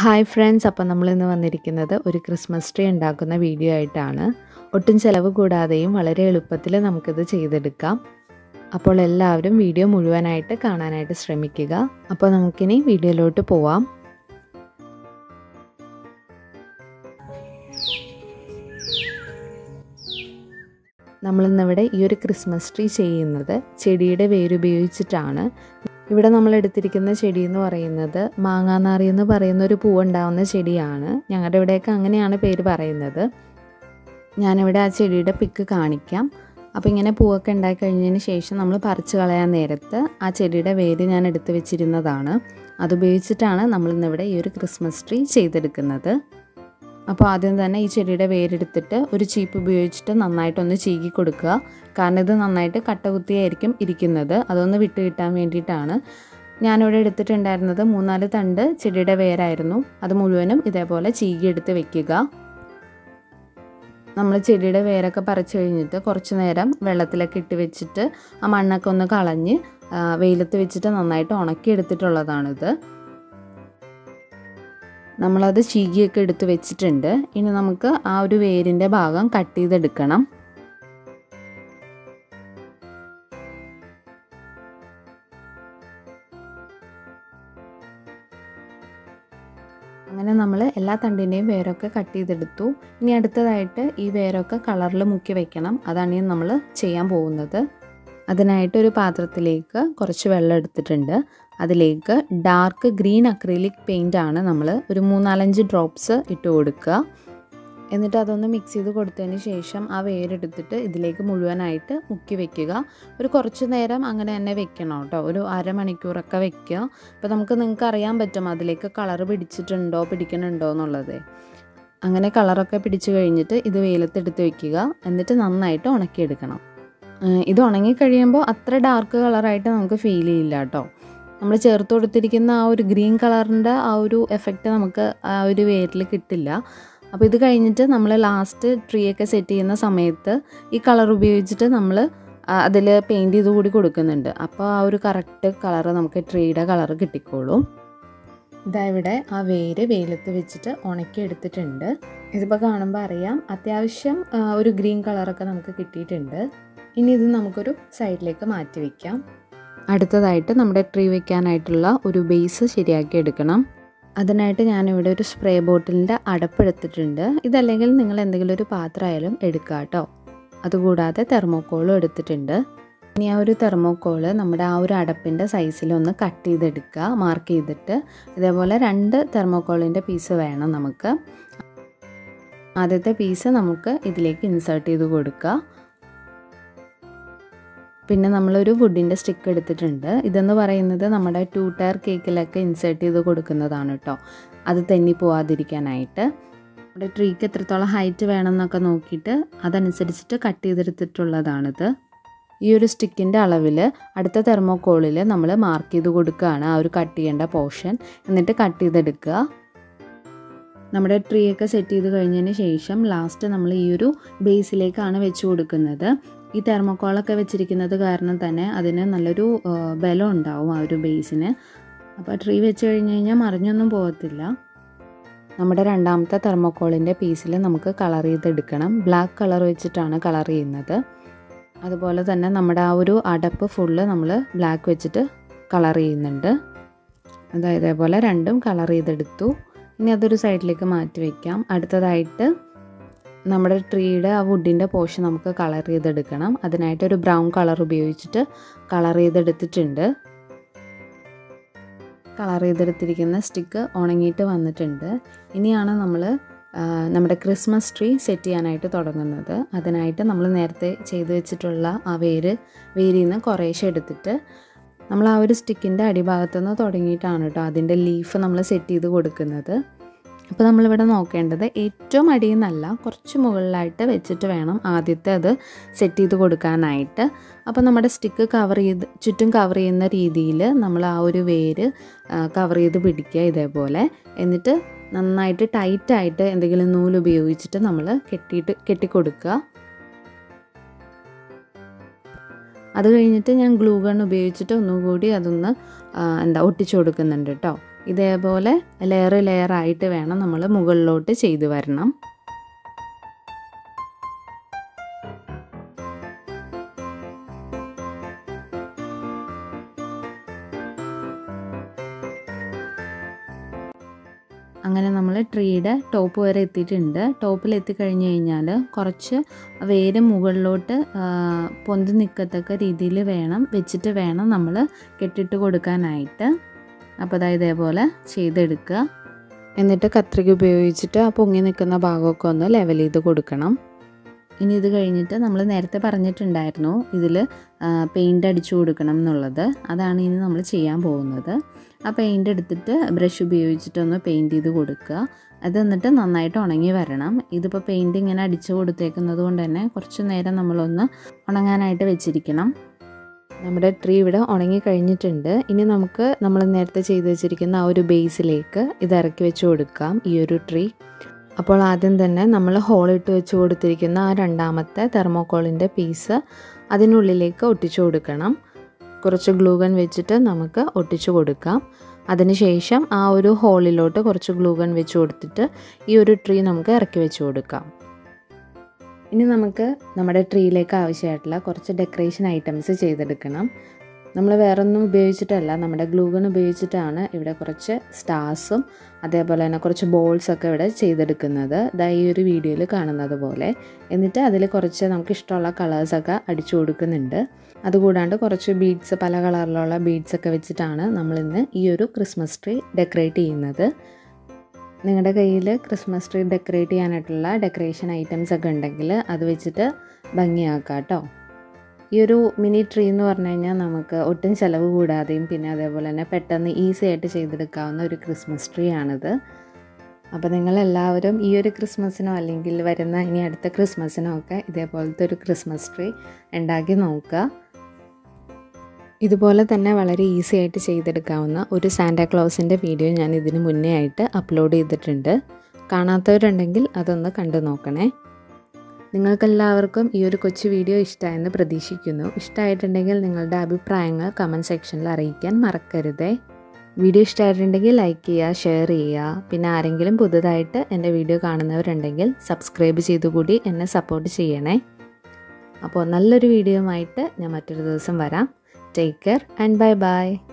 hi friends അപ്പം നമ്മളിന്ന് വന്നിരിക്കുന്നത് ഒരു ക്രിസ്മസ് ട്രീ ഉണ്ടാക്കുന്ന വീഡിയോ ആയിട്ടാണ് ഒട്ടും ചിലവ് കൂടാതെയും വളരെ എളുപ്പത്തിൽ നമുക്കിത് ചെയ്തെടുക്കാം അപ്പോൾ എല്ലാവരും വീഡിയോ മുഴുവനായിട്ട് കാണാനായിട്ട് ശ്രമിക്കുക അപ്പോൾ നമുക്കിനി വീഡിയോയിലോട്ട് പോവാം നമ്മളിന്നിവിടെ ഈ ഒരു ക്രിസ്മസ് ട്രീ ചെയ്യുന്നത് ചെടിയുടെ വേരുപയോഗിച്ചിട്ടാണ് ഇവിടെ നമ്മൾ എടുത്തിരിക്കുന്ന ചെടി എന്ന് പറയുന്നത് മാങ്ങാനാറി എന്ന് പറയുന്ന ഒരു പൂവുണ്ടാവുന്ന ചെടിയാണ് ഞങ്ങളുടെ ഇവിടെയൊക്കെ അങ്ങനെയാണ് പേര് പറയുന്നത് ഞാനിവിടെ ആ ചെടിയുടെ പിക്ക് കാണിക്കാം അപ്പോൾ ഇങ്ങനെ പൂവൊക്കെ ഉണ്ടായി കഴിഞ്ഞതിന് ശേഷം നമ്മൾ പറിച്ചു കളയാൻ നേരത്ത് ആ ചെടിയുടെ വേര് ഞാൻ എടുത്തു വെച്ചിരുന്നതാണ് അതുപയോഗിച്ചിട്ടാണ് നമ്മളിന്നിവിടെ ഈ ഒരു ക്രിസ്മസ് ട്രീ ചെയ്തെടുക്കുന്നത് അപ്പോൾ ആദ്യം തന്നെ ഈ ചെടിയുടെ വേരെടുത്തിട്ട് ഒരു ചീപ്പ് ഉപയോഗിച്ചിട്ട് നന്നായിട്ടൊന്ന് ചീകി കൊടുക്കുക കാരണം ഇത് നന്നായിട്ട് കട്ട കുത്തിയായിരിക്കും ഇരിക്കുന്നത് അതൊന്ന് വിട്ട് കിട്ടാൻ വേണ്ടിയിട്ടാണ് ഞാനിവിടെ എടുത്തിട്ടുണ്ടായിരുന്നത് മൂന്നാല് തണ്ട് ചെടിയുടെ വേരായിരുന്നു അത് മുഴുവനും ഇതേപോലെ ചീകി എടുത്ത് വെക്കുക നമ്മൾ ചെടിയുടെ വേരൊക്കെ പറിച്ചു കഴിഞ്ഞിട്ട് കുറച്ച് നേരം വെള്ളത്തിലൊക്കെ ഇട്ട് വെച്ചിട്ട് ആ മണ്ണൊക്കെ ഒന്ന് കളഞ്ഞ് വെയിലത്ത് വെച്ചിട്ട് നന്നായിട്ട് ഉണക്കി എടുത്തിട്ടുള്ളതാണിത് നമ്മളത് ചീകിയൊക്കെ എടുത്ത് വെച്ചിട്ടുണ്ട് ഇനി നമുക്ക് ആ ഒരു വേരിൻ്റെ ഭാഗം കട്ട് ചെയ്തെടുക്കണം അങ്ങനെ നമ്മൾ എല്ലാ തണ്ടിൻ്റെയും വേരൊക്കെ കട്ട് ചെയ്തെടുത്തു ഇനി അടുത്തതായിട്ട് ഈ വേരൊക്കെ കളറിൽ മുക്കി വെക്കണം അതാണ് നമ്മൾ ചെയ്യാൻ പോകുന്നത് അതിനായിട്ട് ഒരു പാത്രത്തിലേക്ക് കുറച്ച് വെള്ളം എടുത്തിട്ടുണ്ട് അതിലേക്ക് ഡാർക്ക് ഗ്രീൻ അക്രിലിക് പെയിൻ്റ് ആണ് നമ്മൾ ഒരു മൂന്നാലഞ്ച് ഡ്രോപ്സ് ഇട്ട് കൊടുക്കുക എന്നിട്ട് അതൊന്ന് മിക്സ് ചെയ്ത് കൊടുത്തതിന് ശേഷം ആ വേരെടുത്തിട്ട് ഇതിലേക്ക് മുഴുവനായിട്ട് മുക്കി വെക്കുക ഒരു കുറച്ച് നേരം അങ്ങനെ തന്നെ വെക്കണം കേട്ടോ ഒരു അരമണിക്കൂറൊക്കെ വെക്കുക അപ്പോൾ നമുക്ക് നിങ്ങൾക്ക് അറിയാൻ പറ്റും അതിലേക്ക് കളർ പിടിച്ചിട്ടുണ്ടോ പിടിക്കണുണ്ടോ എന്നുള്ളത് അങ്ങനെ കളറൊക്കെ പിടിച്ചു കഴിഞ്ഞിട്ട് ഇത് വെയിലത്തെടുത്ത് വെക്കുക എന്നിട്ട് നന്നായിട്ട് ഉണക്കിയെടുക്കണം ഇത് ഉണങ്ങി കഴിയുമ്പോൾ അത്ര ഡാർക്ക് കളറായിട്ട് നമുക്ക് ഫീൽ ചെയ്യില്ല കേട്ടോ നമ്മൾ ചേർത്ത് കൊടുത്തിരിക്കുന്ന ആ ഒരു ഗ്രീൻ കളറിൻ്റെ ആ ഒരു എഫക്റ്റ് നമുക്ക് ആ ഒരു വേരിൽ കിട്ടില്ല അപ്പോൾ ഇത് കഴിഞ്ഞിട്ട് നമ്മൾ ലാസ്റ്റ് ട്രീ ഒക്കെ സെറ്റ് ചെയ്യുന്ന സമയത്ത് ഈ കളർ ഉപയോഗിച്ചിട്ട് നമ്മൾ അതിൽ പെയിൻറ്റ് ചെയ്ത് കൂടി കൊടുക്കുന്നുണ്ട് അപ്പോൾ ആ ഒരു കറക്റ്റ് കളർ നമുക്ക് ട്രീയുടെ കളർ കിട്ടിക്കോളും ഇതാ ഇവിടെ ആ വേര് വെയിലത്ത് വെച്ചിട്ട് ഉണക്കി എടുത്തിട്ടുണ്ട് ഇതിപ്പോൾ കാണുമ്പോൾ അറിയാം അത്യാവശ്യം ഒരു ഗ്രീൻ കളറൊക്കെ നമുക്ക് കിട്ടിയിട്ടുണ്ട് ഇനി ഇത് നമുക്കൊരു സൈഡിലേക്ക് മാറ്റി വയ്ക്കാം അടുത്തതായിട്ട് നമ്മുടെ ട്രീ വെക്കാനായിട്ടുള്ള ഒരു ബേസ് ശരിയാക്കി എടുക്കണം അതിനായിട്ട് ഞാനിവിടെ ഒരു സ്പ്രേ ബോട്ടിലിൻ്റെ അടപ്പെടുത്തിട്ടുണ്ട് ഇതല്ലെങ്കിൽ നിങ്ങൾ എന്തെങ്കിലും ഒരു പാത്രമായാലും എടുക്കുക കേട്ടോ അതുകൂടാതെ തെർമോക്കോളും എടുത്തിട്ടുണ്ട് ഇനി ആ ഒരു തെർമോക്കോള് നമ്മുടെ ആ ഒരു അടപ്പിൻ്റെ സൈസിലൊന്ന് കട്ട് ചെയ്തെടുക്കുക മാർക്ക് ചെയ്തിട്ട് ഇതേപോലെ രണ്ട് തെർമോക്കോളിൻ്റെ പീസ് വേണം നമുക്ക് ആദ്യത്തെ പീസ് നമുക്ക് ഇതിലേക്ക് ഇൻസേർട്ട് ചെയ്ത് കൊടുക്കുക പിന്നെ നമ്മളൊരു വുഡിൻ്റെ സ്റ്റിക്ക് എടുത്തിട്ടുണ്ട് ഇതെന്ന് പറയുന്നത് നമ്മുടെ ടു ടയർ കേക്കിലൊക്കെ ഇൻസേർട്ട് ചെയ്ത് കൊടുക്കുന്നതാണ് കേട്ടോ അത് തെന്നി പോവാതിരിക്കാനായിട്ട് നമ്മുടെ ട്രീക്ക് എത്രത്തോളം ഹൈറ്റ് വേണമെന്നൊക്കെ നോക്കിയിട്ട് അതനുസരിച്ചിട്ട് കട്ട് ചെയ്തെടുത്തിട്ടുള്ളതാണിത് ഈ ഒരു സ്റ്റിക്കിൻ്റെ അളവിൽ അടുത്ത തെർമോക്കോളിൽ നമ്മൾ മാർക്ക് ചെയ്ത് കൊടുക്കുകയാണ് ആ ഒരു കട്ട് ചെയ്യേണ്ട പോർഷൻ എന്നിട്ട് കട്ട് ചെയ്തെടുക്കുക നമ്മുടെ ട്രീ ഒക്കെ സെറ്റ് ചെയ്ത് കഴിഞ്ഞതിന് ശേഷം ലാസ്റ്റ് നമ്മൾ ഈ ഒരു ബേസിലേക്കാണ് വെച്ച് കൊടുക്കുന്നത് ഈ തെർമോക്കോളൊക്കെ വെച്ചിരിക്കുന്നത് കാരണം തന്നെ അതിന് നല്ലൊരു ബലം ഉണ്ടാവും ആ ഒരു ബേസിന് അപ്പോൾ ട്രീ വെച്ച് കഴിഞ്ഞ് കഴിഞ്ഞാൽ മറിഞ്ഞൊന്നും പോകത്തില്ല നമ്മുടെ രണ്ടാമത്തെ തെർമോക്കോളിൻ്റെ പീസിൽ നമുക്ക് കളർ ചെയ്തെടുക്കണം ബ്ലാക്ക് കളർ വെച്ചിട്ടാണ് കളർ ചെയ്യുന്നത് അതുപോലെ തന്നെ നമ്മുടെ ആ ഒരു അടപ്പ് ഫുള്ള് നമ്മൾ ബ്ലാക്ക് വെച്ചിട്ട് കളർ ചെയ്യുന്നുണ്ട് അതായത് ഇതേപോലെ രണ്ടും കളർ ചെയ്തെടുത്തു ഇനി അതൊരു സൈഡിലേക്ക് മാറ്റി വയ്ക്കാം അടുത്തതായിട്ട് നമ്മുടെ ട്രീയുടെ ആ വുഡിൻ്റെ പോർഷൻ നമുക്ക് കളർ ചെയ്തെടുക്കണം അതിനായിട്ട് ഒരു ബ്രൗൺ കളർ ഉപയോഗിച്ചിട്ട് കളർ ചെയ്തെടുത്തിട്ടുണ്ട് കളർ ചെയ്തെടുത്തിരിക്കുന്ന സ്റ്റിക്ക് ഉണങ്ങിയിട്ട് വന്നിട്ടുണ്ട് ഇനിയാണ് നമ്മൾ നമ്മുടെ ക്രിസ്മസ് ട്രീ സെറ്റ് ചെയ്യാനായിട്ട് തുടങ്ങുന്നത് അതിനായിട്ട് നമ്മൾ നേരത്തെ ചെയ്തു വെച്ചിട്ടുള്ള ആ വേര് വേരിൽ നിന്ന് കുറേശ്ശെ എടുത്തിട്ട് നമ്മൾ ആ ഒരു സ്റ്റിക്കിൻ്റെ അടിഭാഗത്തു നിന്ന് തുടങ്ങിയിട്ടാണ് കേട്ടോ അതിൻ്റെ ലീഫ് നമ്മൾ സെറ്റ് ചെയ്ത് കൊടുക്കുന്നത് അപ്പോൾ നമ്മളിവിടെ നോക്കേണ്ടത് ഏറ്റവും അടിയിൽ നിന്നല്ല കുറച്ച് മുകളിലായിട്ട് വെച്ചിട്ട് വേണം ആദ്യത്തെ അത് സെറ്റ് ചെയ്ത് കൊടുക്കാനായിട്ട് അപ്പോൾ നമ്മുടെ സ്റ്റിക്ക് കവർ ചെയ്ത് ചുറ്റും കവർ ചെയ്യുന്ന രീതിയിൽ നമ്മൾ ആ ഒരു വേര് കവർ ചെയ്ത് പിടിക്കുക ഇതേപോലെ എന്നിട്ട് നന്നായിട്ട് ടൈറ്റായിട്ട് എന്തെങ്കിലും നൂല് ഉപയോഗിച്ചിട്ട് നമ്മൾ കെട്ടിയിട്ട് കെട്ടിക്കൊടുക്കുക അത് കഴിഞ്ഞിട്ട് ഞാൻ ഗ്ലൂ ഗൺ ഉപയോഗിച്ചിട്ട് ഒന്നുകൂടി അതൊന്ന് എന്താ ഒട്ടിച്ചു കൊടുക്കുന്നുണ്ട് കേട്ടോ ഇതേപോലെ ലെയർ ലെയർ ആയിട്ട് വേണം നമ്മൾ മുകളിലോട്ട് ചെയ്തു വരണം അങ്ങനെ നമ്മൾ ട്രീയുടെ ടോപ്പ് വരെ എത്തിയിട്ടുണ്ട് ടോപ്പിൽ എത്തിക്കഴിഞ്ഞ് കഴിഞ്ഞാൽ കുറച്ച് വേര് മുകളിലോട്ട് പൊന്തി നിൽക്കത്തക്ക രീതിയിൽ വേണം വെച്ചിട്ട് വേണം നമ്മൾ കെട്ടിട്ട് കൊടുക്കാനായിട്ട് അപ്പോൾ അതായത് ഇതേപോലെ ചെയ്തെടുക്കുക എന്നിട്ട് കത്രിക ഉപയോഗിച്ചിട്ട് ആ പൊങ്ങി നിൽക്കുന്ന ഭാഗമൊക്കെ ഒന്ന് ലെവൽ ചെയ്ത് കൊടുക്കണം ഇനി ഇത് കഴിഞ്ഞിട്ട് നമ്മൾ നേരത്തെ പറഞ്ഞിട്ടുണ്ടായിരുന്നു ഇതിൽ പെയിൻ്റ് അടിച്ചു കൊടുക്കണം എന്നുള്ളത് അതാണ് ഇനി നമ്മൾ ചെയ്യാൻ പോകുന്നത് ആ പെയിൻ്റ് എടുത്തിട്ട് ബ്രഷ് ഉപയോഗിച്ചിട്ടൊന്ന് പെയിൻറ്റ് ചെയ്ത് കൊടുക്കുക അത് എന്നിട്ട് നന്നായിട്ട് ഉണങ്ങി വരണം ഇതിപ്പോൾ പെയിൻറ്റ് ഇങ്ങനെ അടിച്ചു കൊടുത്തേക്കുന്നത് കൊണ്ട് തന്നെ കുറച്ച് നേരം നമ്മളൊന്ന് ഉണങ്ങാനായിട്ട് വെച്ചിരിക്കണം നമ്മുടെ ട്രീ ഇവിടെ ഉണങ്ങി കഴിഞ്ഞിട്ടുണ്ട് ഇനി നമുക്ക് നമ്മൾ നേരത്തെ ചെയ്ത് വെച്ചിരിക്കുന്ന ആ ഒരു ബേസിലേക്ക് ഇത് ഇറക്കി വെച്ച് കൊടുക്കാം ഈ ഒരു ട്രീ അപ്പോൾ ആദ്യം തന്നെ നമ്മൾ ഹോളിട്ട് വെച്ച് കൊടുത്തിരിക്കുന്ന ആ രണ്ടാമത്തെ തെർമോക്കോളിൻ്റെ പീസ് അതിനുള്ളിലേക്ക് ഒട്ടിച്ചു കൊടുക്കണം കുറച്ച് ഗ്ലൂഗൺ വെച്ചിട്ട് നമുക്ക് ഒട്ടിച്ചു കൊടുക്കാം അതിനുശേഷം ആ ഒരു ഹോളിലോട്ട് കുറച്ച് ഗ്ലൂഗൺ വെച്ച് കൊടുത്തിട്ട് ഈ ഒരു ട്രീ നമുക്ക് ഇറക്കി വെച്ച് കൊടുക്കാം ഇനി നമുക്ക് നമ്മുടെ ട്രീയിലേക്ക് ആവശ്യമായിട്ടുള്ള കുറച്ച് ഡെക്കറേഷൻ ഐറ്റംസ് ചെയ്തെടുക്കണം നമ്മൾ വേറൊന്നും ഉപയോഗിച്ചിട്ടല്ല നമ്മുടെ ഗ്ലൂഗൺ ഉപയോഗിച്ചിട്ടാണ് ഇവിടെ കുറച്ച് സ്റ്റാർസും അതേപോലെ തന്നെ കുറച്ച് ബോൾസൊക്കെ ഇവിടെ ചെയ്തെടുക്കുന്നത് ദാ ഈ ഒരു വീഡിയോയിൽ കാണുന്നത് പോലെ എന്നിട്ട് അതിൽ കുറച്ച് നമുക്ക് ഇഷ്ടമുള്ള കളേഴ്സൊക്കെ അടിച്ചു കൊടുക്കുന്നുണ്ട് അതുകൂടാണ്ട് കുറച്ച് ബീഡ്സ് പല കളറിലുള്ള ബീഡ്സ് ഒക്കെ വെച്ചിട്ടാണ് നമ്മളിന്ന് ഈ ഒരു ക്രിസ്മസ് ട്രീ ഡെക്കറേറ്റ് ചെയ്യുന്നത് നിങ്ങളുടെ കയ്യിൽ ക്രിസ്മസ് ട്രീ ഡെക്കറേറ്റ് ചെയ്യാനായിട്ടുള്ള ഡെക്കറേഷൻ ഐറ്റംസ് ഒക്കെ ഉണ്ടെങ്കിൽ അത് വെച്ചിട്ട് ഭംഗിയാക്കാം കേട്ടോ ഈ ഒരു മിനി ട്രീ എന്ന് പറഞ്ഞു കഴിഞ്ഞാൽ നമുക്ക് ഒട്ടും ചിലവ് കൂടാതെയും പിന്നെ അതേപോലെ തന്നെ പെട്ടെന്ന് ഈസി ആയിട്ട് ചെയ്തെടുക്കാവുന്ന ഒരു ക്രിസ്മസ് ട്രീ ആണിത് അപ്പോൾ നിങ്ങളെല്ലാവരും ഈ ഒരു ക്രിസ്മസിനോ അല്ലെങ്കിൽ വരുന്ന ഇനി അടുത്ത ക്രിസ്മസിനോ ഒക്കെ ഇതേപോലത്തെ ഒരു ക്രിസ്മസ് ട്രീ ഉണ്ടാക്കി നോക്കുക ഇതുപോലെ തന്നെ വളരെ ഈസി ആയിട്ട് ചെയ്തെടുക്കാവുന്ന ഒരു സാന്റാക്ലോസിൻ്റെ വീഡിയോ ഞാൻ ഇതിന് മുന്നേ ആയിട്ട് അപ്ലോഡ് ചെയ്തിട്ടുണ്ട് കാണാത്തവരുണ്ടെങ്കിൽ അതൊന്ന് കണ്ടു നോക്കണേ നിങ്ങൾക്കെല്ലാവർക്കും ഈ ഒരു കൊച്ചു വീഡിയോ ഇഷ്ടമായെന്ന് പ്രതീക്ഷിക്കുന്നു ഇഷ്ടമായിട്ടുണ്ടെങ്കിൽ നിങ്ങളുടെ അഭിപ്രായങ്ങൾ കമൻറ്റ് സെക്ഷനിൽ അറിയിക്കാൻ മറക്കരുതേ വീഡിയോ ഇഷ്ടമായിട്ടുണ്ടെങ്കിൽ ലൈക്ക് ചെയ്യുക ഷെയർ ചെയ്യുക പിന്നെ ആരെങ്കിലും പുതുതായിട്ട് എൻ്റെ വീഡിയോ കാണുന്നവരുണ്ടെങ്കിൽ സബ്സ്ക്രൈബ് ചെയ്തുകൂടി എന്നെ സപ്പോർട്ട് ചെയ്യണേ അപ്പോൾ നല്ലൊരു വീഡിയോയുമായിട്ട് ഞാൻ മറ്റൊരു ദിവസം വരാം take care and bye by